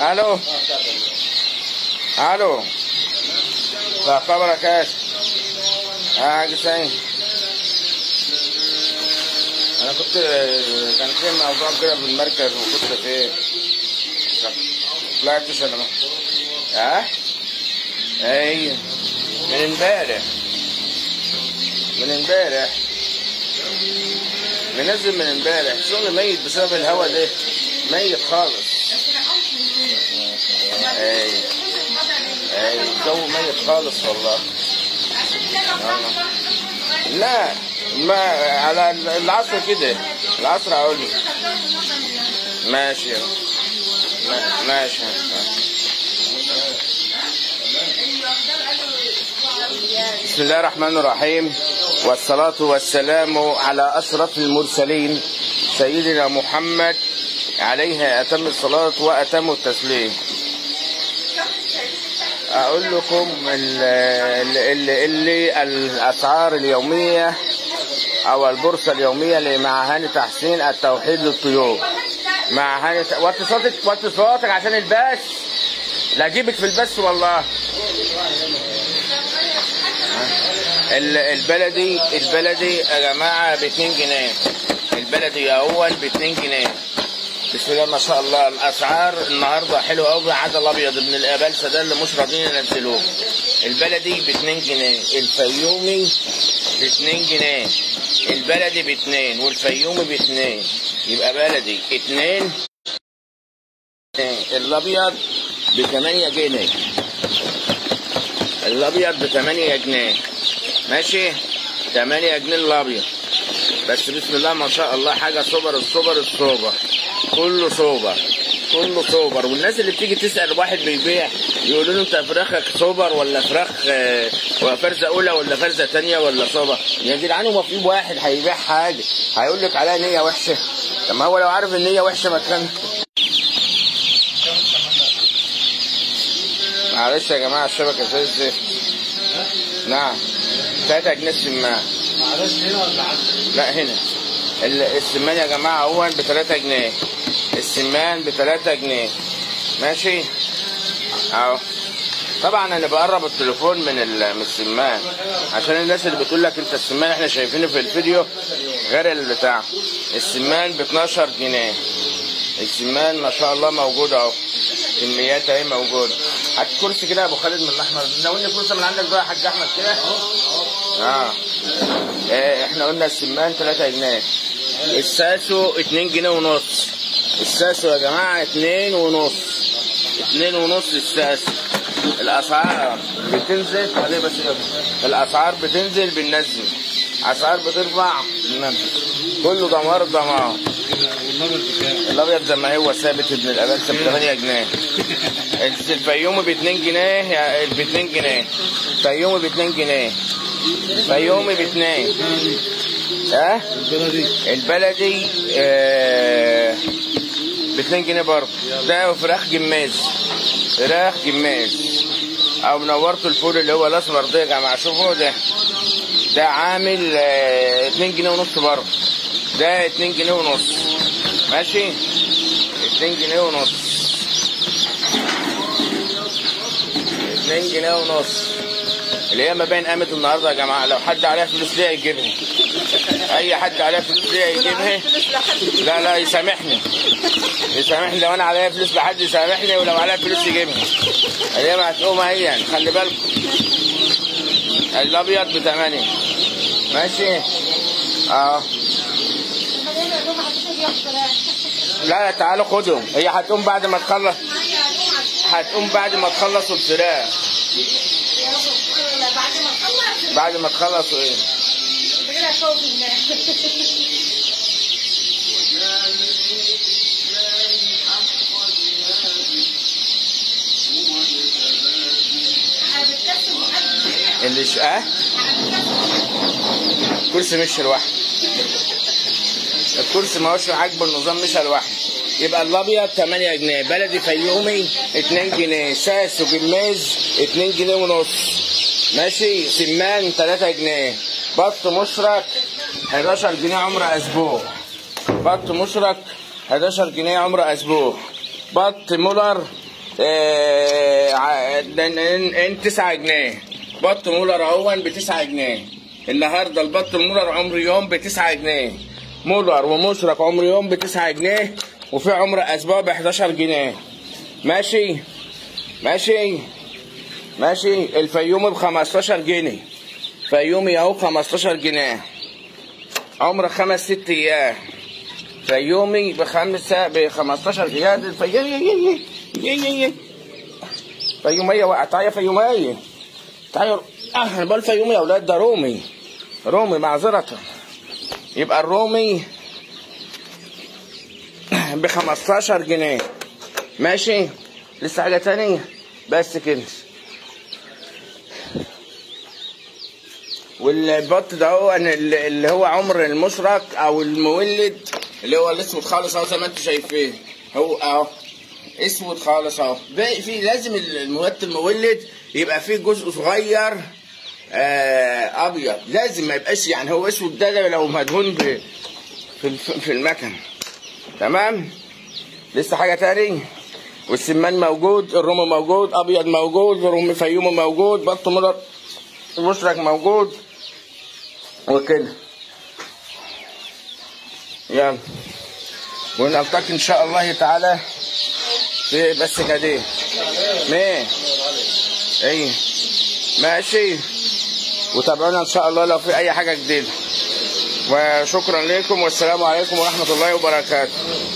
الو الو لا خبرك ايش؟ اه حسين انا كنت كان في موضوع كده في المركز وكنت في طلعتش انا اه ايوه من امبارح من امبارح منزل من امبارح شغل ميت بسبب الهوا ده ميت خالص ايوه ايوه الجو ميت خالص والله لا ما على العصر كده العصر اقول ماشي ما- ماشي بسم الله الرحمن الرحيم والصلاة والسلام على أشرف المرسلين سيدنا محمد عليه أتم الصلاة وأتم التسليم أقول لكم اللي, اللي, اللي الأسعار اليومية أو البورصة اليومية لمع هاني تحسين التوحيد للطيور مع هاني ت... وطي صوتك وطي صوتك عشان البث لا أجيبك في البث والله ال- البلدي البلدي يا جماعة ب 2 جنيه البلدي أول ب 2 جنيه بسم الله ما شاء الله الأسعار النهاردة حلوة أوي ما عدا الأبيض من الأبلسة ده اللي مش راضيين ينزلوه البلدي ب 2 جنيه الفيومي ب 2 جنيه البلدي ب 2 والفيومي ب 2 يبقى بلدي 2 الأبيض ب 8 جنيه الابيض ب 8 جنيه ماشي 8 جنيه الابيض بس بسم الله ما شاء الله حاجه سوبر السوبر السوبر كله سوبر كله سوبر والناس اللي بتيجي تسال واحد بيبيع يقولوا له انت فراخك سوبر ولا فراخ آه، فرزه اولى ولا فرزه ثانيه ولا سوبر يا جدعان هو في واحد هيبيع حاجه هيقول لك عليها نيه وحشه طب ما هو لو عارف ان هي وحشه ما كان معلش يا جماعه الشبكه زي الزفت نعم 3 جنيه السمان معلش هنا ولا عندك؟ لا هنا ال- السمان يا جماعه هو ب 3 جنيه السمان ب 3 جنيه ماشي اهو طبعا انا بقرب التليفون من ال- من السمان عشان الناس اللي بتقول لك انت السمان احنا شايفينه في الفيديو غير البتاع السمان ب 12 جنيه السمان ما شاء الله موجود اهو كميات اهي موجوده هات كرسي كده يا ابو خالد من الاحمر ناولني كرسي من عندك بقى يا حاج احمد كده اه إيه، احنا قلنا السمان 3 جنيه الساسو 2 جنيه ونص الساسو يا جماعه 2 ونص 2 ونص الساسو الاسعار بتنزل عليه بس يلا. الاسعار بتنزل بننزل اسعار بترفع بننزل كله دمار دمار والنبض بكام؟ الابيض زي ما هو ثابت ابن الابلسه ب 8 جنيه الفيومي ب 2 جنيه ب 2 جنيه الفيومي ب 2 جنيه الفيومي ب 2 ها البلدي البلدي آه ب 2 جنيه برضه ده فراخ جماز فراخ جماز او منورته الفول اللي هو الاسمر ده يا جماعه شوفوا ده ده عامل آه 2 جنيه ونص برضه ده 2 جنيه ونص ماشي 2 جنيه ونص 2 جنيه ونص اللي هي ما بين قامت النهارده يا جماعه لو حد عليها فلوس ليه يجيبها اي حد عليها فلوس ليه يجيبها لا لا يسامحني يسامحني لو انا عليا فلوس لحد يسامحني ولو عليا فلوس يجيبها هي مهتومه هي يعني خلي بالكم الابيض بثمانية ماشي اه لا لا تعالوا خدهم هي هتقوم بعد ما تخلص هتقوم بعد ما تخلصوا الفراخ بعد ما نخلص بعد ما تخلصوا ايه كده هشوف الناس اللي ش... اه الكرسي مش لوحده الكرسي ما هوش عاجبه النظام مش لوحده يبقى الابيض 8 جنيه بلدي فيومي 2 جنيه ساس وجماز 2 جنيه ونص ماشي سمان 3 جنيه بط مشرك 11 جنيه عمر اسبوع بط مشرك 11 جنيه عمر اسبوع بط مولر آه، ع- ده ان ان- ان 9 جنيه بط مولر اهون ب 9 جنيه النهارده البط المولر عمر يوم ب 9 جنيه مولر ومشرق عمر يوم ب 9 جنيه وفي عمر اسبوع ب 11 جنيه ماشي ماشي ماشي الفيومي ب 15 جنيه فيومي اهو 15 جنيه عمر خمس ست ايام فيومي بخمسة ب 15 ايام الفيومي فيومية وقع تعالى يا فيومية تعالى اه انا بقول فيومي يا اولاد ده رومي رومي معذرة يبقى الرومي ب 15 جنيه ماشي لسه حاجة تانية بس كده والبط ده هو أن اللي اللي هو عمر المشرق او المولد اللي هو الاسود خالص اهو زي ما انتم شايفين هو اهو اسود خالص اهو باقي فيه لازم المولد المولد يبقى فيه جزء صغير آه ابيض لازم ما يبقاش يعني هو اسود ده, ده لو مدهون ب في الف- في المكن تمام لسه حاجه تاني والسمان موجود الرومي موجود ابيض موجود رومي فيومي موجود بط مدر مشرق موجود وكده يلا ونلتقي ان شاء الله تعالى في بس كده مين ايه ماشي وتابعونا ان شاء الله لو في اي حاجه جديده وشكرا لكم والسلام عليكم ورحمه الله وبركاته